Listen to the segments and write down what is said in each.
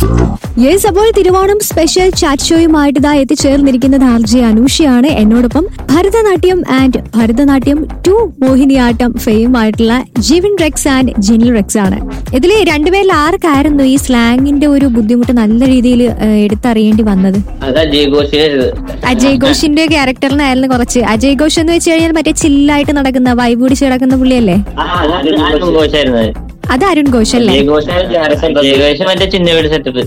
Yes അപ്പോൾ Thiruvonam special chat ഷോയുമായിട്ട് ഇതാ എത്തിച്ചേർന്നിരിക്കുന്നത് R J അനൂഷയാണ് എന്നോടൊപ്പം Bharatanatyam and Bharatanatyam to Mohiniyattam fame ആയിട്ടുള്ള ജിവിൻ റെക്സ് ആൻഡ് ജിനിൽ റെക്സ് ആണ് ഇതിൽ രണ്ടുപേരിൽ ആർക്കായിരുന്നു ഈ സ്ലാങ്ങിന്റെ ഒരു ബുദ്ധിമുട്ട് നല്ല രീതിയിൽ എടുത്തറിയേണ്ടി വന്നത് അത് അജയ് ഘോഷിനായിരുന്നു അജയ് ഘോഷിന്റെ ക്യാരക്ടറിനായിരുന്നു കുറച്ച് അജയ് ഘോഷ് എന്ന് വെച്ച് കഴിഞ്ഞാൽ മറ്റേ ചില്ലായിട്ട് നടക്കുന്ന വൈബ് പിടിച്ച് കിടക്കുന്ന പുള്ളിയല്ലേ അരുൺ ഘോഷായിരുന്നു അത്. അത് അരുൺ ഘോഷ് അല്ലേ അജയ് ഘോഷായിരുന്നു അജയ് ഘോഷ് മറ്റേ ചിന്ന വീട് സെറ്റപ്പ്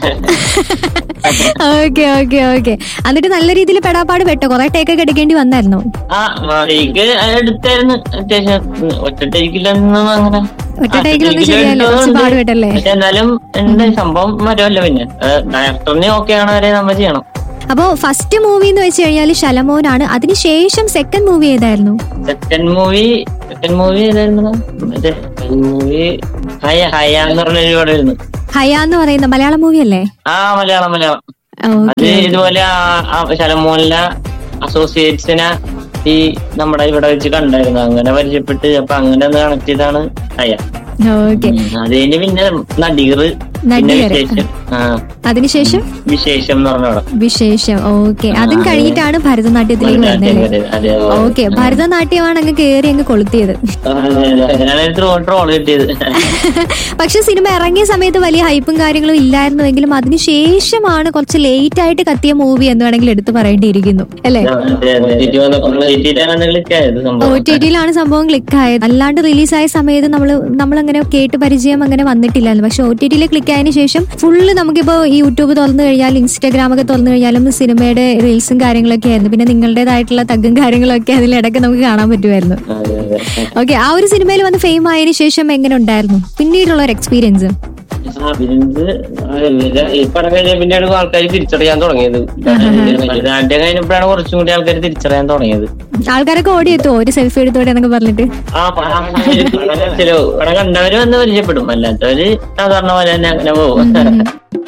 ഓക്കെ ഓക്കെ ഓക്കെ എന്നിട്ട് നല്ല രീതിയിൽ പെടാപ്പാട് പെട്ടോ കുറെ ടേക്കൊക്കെ എടുക്കേണ്ടി വന്നായിരുന്നു ആ ടേക്ക് എടുത്തായിരുന്നു അത്യാവശ്യം ഒറ്റ ടേക്കിലൊന്നും അങ്ങനെ ഒറ്റ ടേക്കിലൊന്നും ശരിയല്ല കുറച്ച് പാട് പെട്ടല്ലേ പക്ഷെ എന്നാലും എന്താ സംഭവം വരുമല്ലോ പിന്നെ ഡയറക്ടറിന് ഓക്കെ ആണ് വരെ നമ്മൾ ചെയ്യണം അപ്പോ ഫസ്റ്റ് മൂവി എന്ന് വെച്ച് കഴിഞ്ഞാൽ ശലമോനാണ് അതിനുശേഷം സെക്കൻഡ് മൂവി ഏതായിരുന്നു സെക്കൻഡ് മൂവി സെക്കൻഡ് മൂവി ഏതായിരുന്നു മറ്റേ മൂവി ഹയ ഹയ എന്ന് പറഞ്ഞൊരു പടം വരുന്നു ഹയ എന്ന് പറയുന്ന മലയാളം മൂവി അല്ലേ ആ മലയാളം മലയാളം അത് ഓക്കെ ഇതുപോലെ ആ- ആ ശലമോനിലെ അസോസിയേറ്റ്സിനെ ഈ നമ്മുടെ ഇവിടെ വെച്ച് കണ്ടായിരുന്നു അങ്ങനെ പരിചയപ്പെട്ട് അപ്പൊ അങ്ങനെ ഒന്ന് കണക്ട് ചെയ്താണ് ഹയ ഓക്കെ അത് കഴിഞ്ഞ് പിന്നെ നടികർ പിന്നെ നടികര്. വിശേഷം ആ അതിനുശേഷം വിശേഷം എന്ന് പറഞ്ഞ പടം വിശേഷം ഓക്കെ അതും കഴിഞ്ഞിട്ടാണ് ഭരതനാട്യത്തിലേക്ക് വരുന്നത് അതെ, അതെ, അതെ. ഓക്കെ ഭരതനാട്യമാണ് അങ്ങ് കേറി അങ്ങ് കൊളുത്തിയത് അതിനാണ് ട്രോൾ കിട്ടിയത് പക്ഷെ സിനിമ ഇറങ്ങിയ സമയത്ത് വലിയ ഹൈപ്പും കാര്യങ്ങളും ഇല്ലായിരുന്നുവെങ്കിലും അതിനുശേഷമാണ് കുറച്ച് ലേറ്റ് ആയിട്ട് കത്തിയ മൂവി എന്ന് വേണമെങ്കിൽ എടുത്തു പറയേണ്ടിയിരിക്കുന്നു അല്ലേ ക്ലിക്കായത് ഒ സംഭവം ടി ടിയിലാണ് സംഭവം ക്ലിക്ക് ആയത് അല്ലാണ്ട് റിലീസായ സമയത്ത് നമ്മൾ നമ്മളങ്ങനെ കേട്ട് പരിചയം അങ്ങനെ വന്നിട്ടില്ലായിരുന്നു പക്ഷെ ഒ ടി ടിയിൽ ക്ലിക്ക് ആയതിനു ശേഷം ഫുള്ള് നമുക്കിപ്പോ ഈ യൂട്യൂബ് തുറന്നു കഴിഞ്ഞാൽ ഇൻസ്റ്റാഗ്രാം ഒക്കെ തുറന്നു കഴിഞ്ഞാലും സിനിമയുടെ റീൽസും കാര്യങ്ങളൊക്കെ ആയിരുന്നു പിന്നെ നിങ്ങളുടേതായിട്ടുള്ള തഗ്ഗും കാര്യങ്ങളൊക്കെ അതിലിടയ്ക്ക് നമുക്ക് കാണാൻ പറ്റുമായിരുന്നു അതെ, അതെ. ഓക്കെ ആ ഒരു സിനിമയിൽ വന്ന് ഫെയിം ആയതിനു ശേഷം എങ്ങനെ ഉണ്ടായിരുന്നു പിന്നീടുള്ള ഒരു എക്സ്പീരിയൻസ് ആ, പിന്നെ ഇത് ഈ പടം കഴിഞ്ഞ പിന്നീട് ആൾക്കാർ തിരിച്ചറിയാൻ തുടങ്ങിയത് നാട്യം കഴിഞ്ഞപ്പോഴാണ് കുറച്ചും കൂടി ആൾക്കാർ തിരിച്ചറിയാൻ തുടങ്ങിയത് ആൾക്കാരൊക്കെ ഓടിയെത്തുമോ ഒരു സെൽഫി എടുത്തോടെ എന്നൊക്കെ പറഞ്ഞിട്ട് ആ പടം ചില പടം കണ്ടവര് വന്ന് പരിചയപ്പെടും അല്ലാത്തവര് സാധാരണ പോലെ തന്നെ അങ്ങനെ പോകും